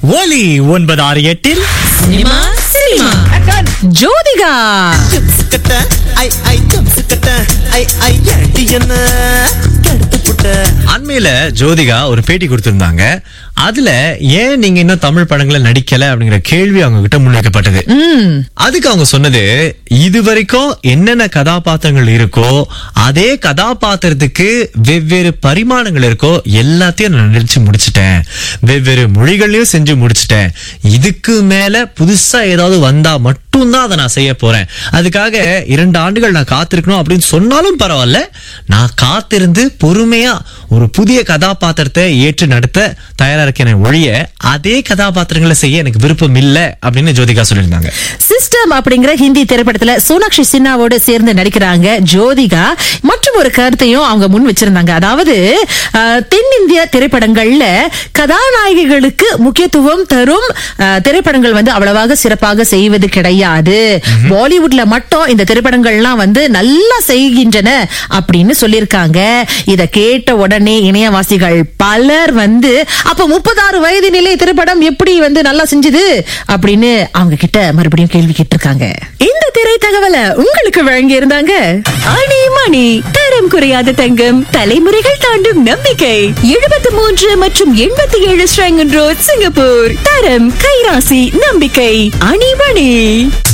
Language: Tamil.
ஒலி ஒன்பது ஆறு எட்டில் சினிமா சினிமா ஜோதிகா ஜம்சுக்கட்ட ஐ ஐ ஜம்சுக்கட்ட ஐ ஐ ஏண்டி என்ன கடுத்து புட்ட அண்மையில ஜோதிகா ஒரு பேட்டி கொடுத்திருந்தாங்க அதுல ஏன் நீங்க இன்னும் தமிழ் படங்களை நடிக்கல அப்படிங்கிற கேள்வி அவங்க கிட்ட முன்வைக்கப்பட்டது அதுக்கு அவங்க சொன்னது இது வரைக்கும் என்னென்ன கதாபாத்திரங்கள் இருக்கோ அதே கதாபாத்திரத்துக்கு வெவ்வேறு பரிமாணங்கள் இருக்கோ எல்லாத்தையும் நான் நடிச்சு முடிச்சிட்டேன் வெவ்வேறு மொழிகளையும் செஞ்சு முடிச்சிட்டேன் இதுக்கு மேல புதுசா ஏதாவது வந்தா மட்டும்தான் அதை நான் செய்ய போறேன் அதுக்காக இரண்டு ஆண்டுகள் நான் காத்திருக்கணும் அப்படின்னு சொன்னாலும் பரவாயில்ல நான் காத்திருந்து பொறுமையா ஒரு புதிய கதாபாத்திரத்தை ஏற்று நடத்த தயாரா இருக்கேன் ஒழிய அதே கதாபாத்திரங்களை செய்ய எனக்கு விருப்பம் இல்ல அப்படின்னு ஜோதிகா சொல்லியிருந்தாங்க சிஸ்டம் அப்படிங்கிற ஹிந்தி திரைப்படத்துல சோனாக்ஷி சின்னாவோட சேர்ந்து நடிக்கிறாங்க ஜோதிகா மற்றும் ஒரு கருத்தையும் அவங்க முன் வச்சிருந்தாங்க அதாவது அஹ், தென்னிந்திய திரைப்படங்கள்ல கதாநாயகிகளுக்கு முக்கியத்துவம் தரும் அஹ், திரைப்படங்கள் வந்து அவ்வளவாக சிறப்பாக செய்வது கிடையாது பாலிவுட்ல மட்டும் இந்த திரைப்படங்கள்லாம் வந்து நல்லா செய்கின்றன அப்படின்னு சொல்லியிருக்காங்க இத கேட்ட உடனே இணையவாசிகள் பலர் வந்து அப்ப முப்பதாறு வயது நிலை திரைப்படம் எப்படி வந்து நல்லா செஞ்சது அப்படின்னு அவங்க கிட்ட மறுபடியும் கேள்வி கேட்டிருக்காங்க இந்த திரை தகவலை உங்களுக்கு வழங்கி இருந்தாங்க ஆணி மணி தரம் குறையாத தங்கம் தலைமுறைகள் தாண்டும் நம்பிக்கை எழுபத்தி மூன்று மற்றும் எண்பத்தி ஏழு ஸ்ரங்கன் ரோட் சிங்கப்பூர் தரம் கைராசி நம்பிக்கை அணிமணி